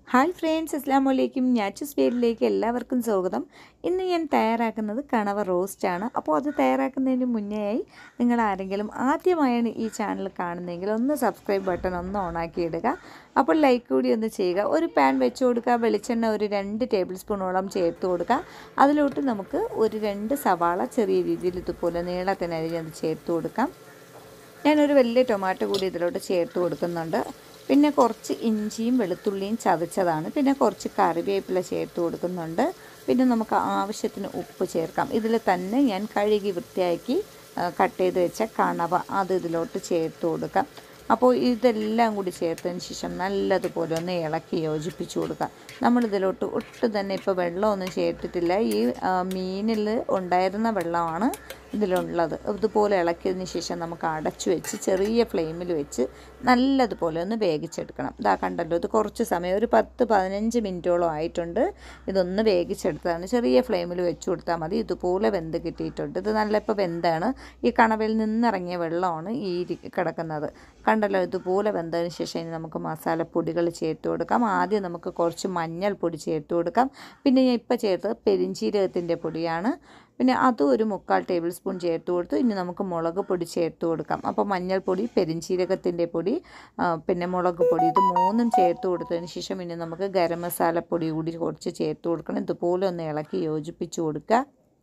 hi friends അസ്സാം വലൈക്കും ഞാച്ചൂസ് പേരിലേക്ക് എല്ലാവർക്കും സ്വാഗതം ഇന്ന് ഞാൻ തയ്യാറാക്കുന്നത് കണവ റോസ്റ്റാണ് അപ്പോൾ അത് തയ്യാറാക്കുന്നതിന് മുന്നേയായി നിങ്ങൾ ആരെങ്കിലും ആദ്യമായാണ് ഈ ചാനൽ കാണുന്നതെങ്കിൽ ഒന്ന് സബ്സ്ക്രൈബ് ബട്ടൺ ഒന്ന് ഓണാക്കി ഇടുക അപ്പോൾ ലൈക്ക് കൂടി ഒന്ന് ചെയ്യുക ഒരു പാൻ വെച്ച് കൊടുക്കുക വെളിച്ചെണ്ണ ഒരു രണ്ട് ടേബിൾ സ്പൂണോളം ചേർത്ത് കൊടുക്കുക അതിലോട്ട് നമുക്ക് ഒരു രണ്ട് സവാള ചെറിയ രീതിയിൽ ഇതുപോലെ നീളത്തിനരിഞ്ഞത് ചേർത്ത് കൊടുക്കാം ഞാനൊരു വലിയ ടൊമാറ്റോ കൂടി ഇതിലോട്ട് ചേർത്ത് കൊടുക്കുന്നുണ്ട് പിന്നെ കുറച്ച് ഇഞ്ചിയും വെളുത്തുള്ളിയും ചതച്ചതാണ് പിന്നെ കുറച്ച് കറിവേപ്പില ചേർത്ത് കൊടുക്കുന്നുണ്ട് പിന്നെ നമുക്ക് ആവശ്യത്തിന് ഉപ്പ് ചേർക്കാം ഇതിൽ തന്നെ ഞാൻ കഴുകി വൃത്തിയാക്കി കട്ട് ചെയ്ത് വെച്ച കണവ അത് ഇതിലോട്ട് ചേർത്ത് കൊടുക്കാം അപ്പോൾ ഇതെല്ലാം കൂടി ചേർത്തതിന് ശേഷം നല്ലതുപോലെ ഒന്ന് ഇളക്കി യോജിപ്പിച്ച് കൊടുക്കുക നമ്മളിതിലോട്ട് ഒട്ടും തന്നെ ഇപ്പോൾ വെള്ളമൊന്നും ചേർത്തിട്ടില്ല ഈ മീനിൽ ഉണ്ടായിരുന്ന വെള്ളമാണ് ഇതിലുള്ളത് ഇതുപോലെ ഇളക്കിയതിന് ശേഷം നമുക്ക് അടച്ചു വെച്ച് ചെറിയ ഫ്ലെയിമിൽ വെച്ച് നല്ലതുപോലെ ഒന്ന് വേവിച്ചെടുക്കണം ഇതാ കണ്ടല്ലോ ഇത് കുറച്ച് സമയം ഒരു പത്ത് പതിനഞ്ച് മിനിറ്റോളം ആയിട്ടുണ്ട് ഇതൊന്ന് വേവിച്ചെടുത്തതാണ് ചെറിയ ഫ്ലെയിമിൽ വെച്ച് കൊടുത്താൽ മതി ഇതുപോലെ വെന്ത് കിട്ടിയിട്ടുണ്ട് ഇത് നല്ല ഇപ്പോൾ വെന്താണ് ഈ കണവയിൽ നിന്നിറങ്ങിയ വെള്ളമാണ് ഈ കിടക്കുന്നത് കണ്ടല്ലോ ഇതുപോലെ വെന്തതിന് ശേഷം ഇനി നമുക്ക് മസാലപ്പൊടികൾ ചേർത്ത് കൊടുക്കാം ആദ്യം നമുക്ക് കുറച്ച് മഞ്ഞൾപ്പൊടി ചേർത്ത് കൊടുക്കാം പിന്നെ ഞാൻ ഇപ്പോൾ ചേർത്തത് പെരിഞ്ചീരകത്തിൻ്റെ പൊടിയാണ് പിന്നെ അതും ഒരു മുക്കാൽ ടേബിൾ സ്പൂൺ ചേർത്ത് കൊടുത്തു ഇനി നമുക്ക് മുളക് പൊടി ചേർത്ത് കൊടുക്കാം അപ്പോൾ മഞ്ഞൾപ്പൊടി പെരിഞ്ചീരകത്തിൻ്റെ പൊടി പിന്നെ മുളക് പൊടി ഇത് മൂന്നും ചേർത്ത് കൊടുത്തതിന് ശേഷം ഇനി നമുക്ക് ഗരം മസാല പൊടി കൂടി കുറച്ച് ചേർത്ത് കൊടുക്കണം ഇതുപോലെ ഒന്ന് ഇളക്കി യോജിപ്പിച്ച് കൊടുക്കുക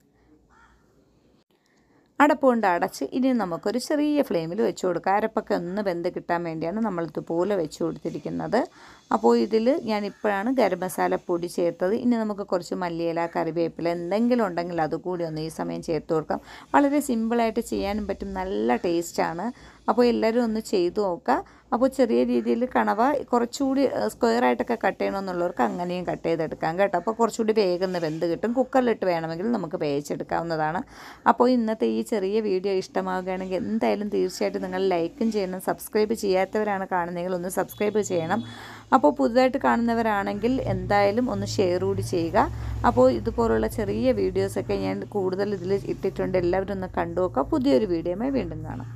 അടപ്പ് കൊണ്ട് അടച്ച് ഇനി നമുക്കൊരു ചെറിയ ഫ്ലെയിമിൽ വെച്ച് കൊടുക്കുക അരപ്പൊക്കെ ഒന്ന് വെന്ത് കിട്ടാൻ വേണ്ടിയാണ് നമ്മൾ ഇതുപോലെ വെച്ച് കൊടുത്തിരിക്കുന്നത് അപ്പോൾ ഇതിൽ ഞാൻ ഇപ്പോഴാണ് ഗരം മസാല പൊടി ചേർത്തത് ഇനി നമുക്ക് കുറച്ച് മല്ലിയില കറിവേപ്പില എന്തെങ്കിലും ഉണ്ടെങ്കിൽ അതുകൂടി ഒന്ന് ഈ സമയം ചേർത്ത് കൊടുക്കാം വളരെ സിമ്പിളായിട്ട് ചെയ്യാനും പറ്റും നല്ല ടേസ്റ്റാണ് അപ്പോൾ എല്ലാവരും ഒന്ന് ചെയ്തു നോക്കുക അപ്പോൾ ചെറിയ രീതിയിൽ കണവ കുറച്ചുകൂടി സ്ക്വയറായിട്ടൊക്കെ കട്ട് ചെയ്യണമെന്നുള്ളവർക്ക് അങ്ങനെയും കട്ട് ചെയ്തെടുക്കാം കേട്ടോ അപ്പോൾ കുറച്ചുകൂടി വേഗം വെന്ത് കിട്ടും കുക്കറിലിട്ട് വേണമെങ്കിൽ നമുക്ക് വേവിച്ചെടുക്കാവുന്നതാണ് അപ്പോൾ ഇന്നത്തെ ഈ ചെറിയ വീഡിയോ ഇഷ്ടമാവുകയാണെങ്കിൽ എന്തായാലും തീർച്ചയായിട്ടും നിങ്ങൾ ലൈക്കും ചെയ്യണം സബ്സ്ക്രൈബ് ചെയ്യാത്തവരാണ് കാണുന്നതെങ്കിൽ ഒന്ന് സബ്സ്ക്രൈബ് ചെയ്യണം അപ്പോൾ പുതുതായിട്ട് കാണുന്നവരാണെങ്കിൽ എന്തായാലും ഒന്ന് ഷെയർ കൂടി ചെയ്യുക അപ്പോൾ ഇതുപോലുള്ള ചെറിയ വീഡിയോസൊക്കെ ഞാൻ കൂടുതൽ ഇതിൽ ഇട്ടിട്ടുണ്ട് എല്ലാവരും ഒന്ന് കണ്ടു നോക്കുക പുതിയൊരു വീഡിയോയുമായി വീണ്ടും കാണാം